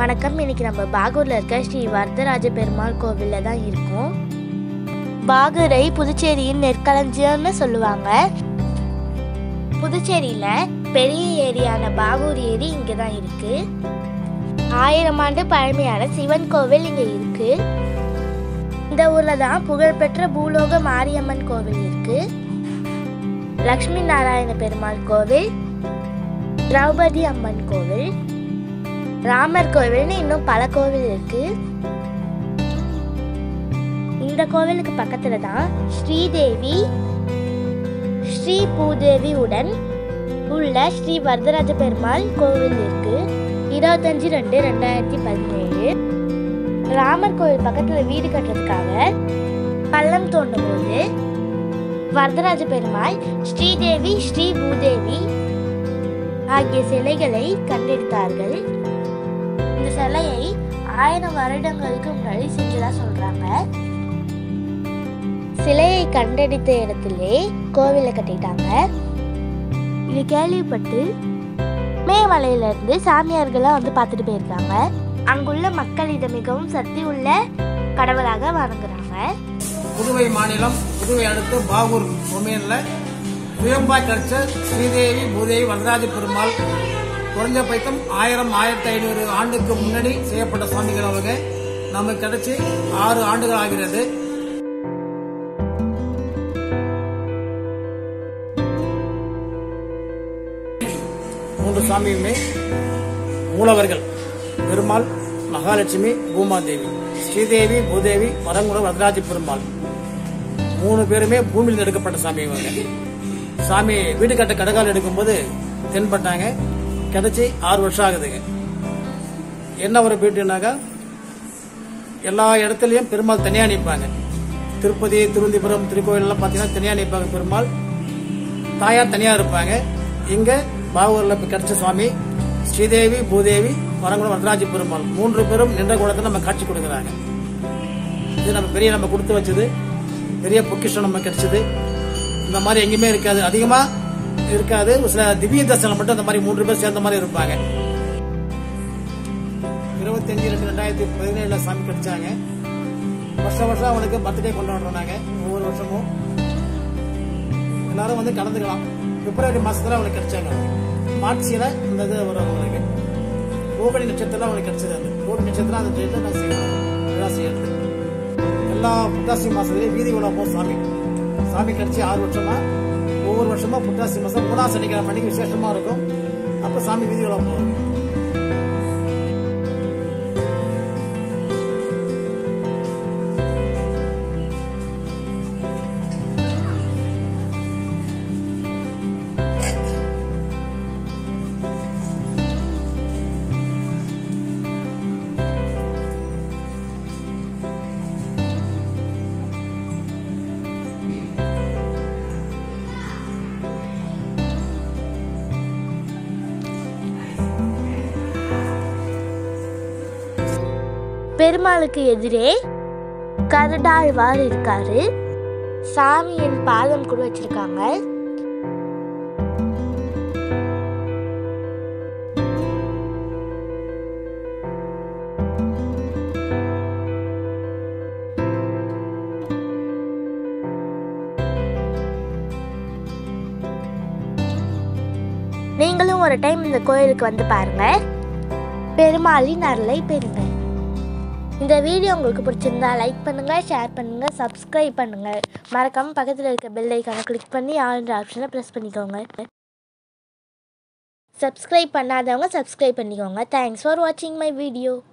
வணக்கம் இன்னைக்கு நம்ம பாகூரில் இருக்க ஸ்ரீ வரதராஜ பெருமாள் கோவிலில் தான் இருக்கோம் பாகூரை புதுச்சேரியின் நெற்களஞ்சியம்னு சொல்லுவாங்க புதுச்சேரியில் பெரிய ஏரியான பாகூர் ஏரி இங்கே தான் இருக்கு ஆயிரம் ஆண்டு பழமையான சிவன் கோவில் இங்கே இருக்கு இந்த ஊர்ல தான் புகழ்பெற்ற பூலோக மாரியம்மன் கோவில் இருக்கு லக்ஷ்மி நாராயண பெருமாள் கோவில் திரௌபதி அம்மன் கோவில் ராமர் கோவில்னு இன்னும் பல கோவில் இருக்கு இந்த கோவிலுக்கு பக்கத்துல தான் ஸ்ரீதேவி ஸ்ரீ பூதேவி உடன் உள்ள ஸ்ரீ வரதராஜ பெருமாள் கோவில் இருக்கு இருபத்தஞ்சு ரெண்டு ரெண்டாயிரத்தி பதினேழு ராமர் கோவில் பக்கத்துல வீடு கட்டுறதுக்காக பள்ளம் தோண்டும் போது வரதராஜ பெருமாள் ஸ்ரீதேவி ஸ்ரீ பூதேவி ஆகிய சிலைகளை கண்டெடுத்தார்கள் இந்த சிலையை ஆயிரம் வருடங்களுக்கு முன்னாடி செஞ்சதா சொல்றாங்க சிலையை கண்டெடுத்த இடத்திலே கோவிலை கட்டிட்டாங்க இது கேள்விப்பட்டு மேமலையில இருந்து சாமியார்கள்லாம் வந்து பார்த்துட்டு போயிருக்காங்க அங்குள்ள மக்கள் இதை மிகவும் சக்தி உள்ள கடவுளாக வணங்குறாங்க புதுவை மாநிலம் புதுவை அடுத்து பாகூர் கொமையன்ல சுயம்பாய் கிடைச்ச ஸ்ரீதேவி பூதேவி வரதராஜ பெருமாள் குறைஞ்ச பைத்தம் ஆயிரம் ஆயிரத்தி ஐநூறு ஆண்டுக்கு முன்னாடி செய்யப்பட்ட சுவாமிகள் அவங்க நமக்கு கிடைச்சி ஆறு ஆண்டுகள் ஆகிறது மூன்று சாமியுமே மூலவர்கள் பெருமாள் மகாலட்சுமி பூமாதேவி ஸ்ரீதேவி பூதேவி வரங்குணம் வரதராஜ பெருமாள் மூணு பேருமே பூமியில் எடுக்கப்பட்ட சாமி இவங்க சாமி வீடு கட்ட கடகால் எடுக்கும்போது தென்பட்டாங்க கிடைச்சி ஆறு வருஷம் ஆகுதுங்க என்ன ஒரு பியூட்டினாக்கா எல்லா இடத்துலயும் பெருமாள் தனியா நிற்பாங்க திருப்பதி திருவந்திபுரம் திருக்கோயில் எல்லாம் பார்த்தீங்கன்னா தனியா நிற்பாங்க பெருமாள் தாயார் தனியா இருப்பாங்க இங்க பாகூர்ல இப்ப கிடைச்ச சுவாமி ஸ்ரீதேவி பூதேவி வரங்குளம் வரதராஜ பெருமாள் மூன்று பேரும் நின்ற குளத்தை நம்ம காட்சி கொடுக்குறாங்க இது நம்ம பெரிய நம்ம கொடுத்து வச்சது பெரிய பொக்கிஷம் நம்ம கிடைச்சது இந்த மாதிரி எங்கேயுமே இருக்காது அதிகமா இருக்காது ஒரு சில திவ்ய தர்சனம் மட்டும் அந்த மாதிரி மூன்று பேர் சேர்ந்த மாதிரி இருப்பாங்க இருபத்தஞ்சு ரெண்டு ரெண்டாயிரத்தி பதினேழுல சாமி கிடைச்சாங்க வருஷம் வருஷம் அவனுக்கு பர்த்டே கொண்டாடுறோம் நாங்க ஒவ்வொரு வருஷமும் எல்லாரும் வந்து கலந்துக்கலாம் பிப்ரவரி மாசத்துல அவனுக்கு கிடைச்சாங்க மார்ச்சில இந்த இது வரும் அவங்களுக்கு ரோகிணி நட்சத்திரம் அவனுக்கு கிடைச்சது அந்த ரோகிணி நட்சத்திரம் அந்த டேட்ல நான் செய்யணும் விழா செய்யறது எல்லா புத்தாசி மாசத்துலயும் வீதி உலா போகும் சாமி சாமி கிடைச்சி ஆறு வருஷமா ஒவ்வொரு வருஷமா புத்தாசி மாசம் மூணாம் சனிக்கிழமை அன்னைக்கு விசேஷமா இருக்கும் அப்ப சாமி வீதி உலா போகும் பெருமாளுக்கு எதிரே கருடாழ்வார் இருக்காரு சாமியின் பாதம் கூட வச்சிருக்காங்க நீங்களும் ஒரு டைம் இந்த கோயிலுக்கு வந்து பாருங்க பெருமாளின் அருளை பெறுங்க இந்த வீடியோ உங்களுக்கு பிடிச்சிருந்தா லைக் பண்ணுங்க ஷேர் பண்ணுங்க சப்ஸ்கிரைப் பண்ணுங்க மறக்காம பக்கத்தில் இருக்க பெல் ஐக்கானை கிளிக் பண்ணி ஆல்ன்ற ஆப்ஷனை ப்ரெஸ் பண்ணிக்கோங்க சப்ஸ்கிரைப் பண்ணாதவங்க சப்ஸ்கிரைப் பண்ணிக்கோங்க தேங்க்ஸ் ஃபார் வாட்சிங் மை வீடியோ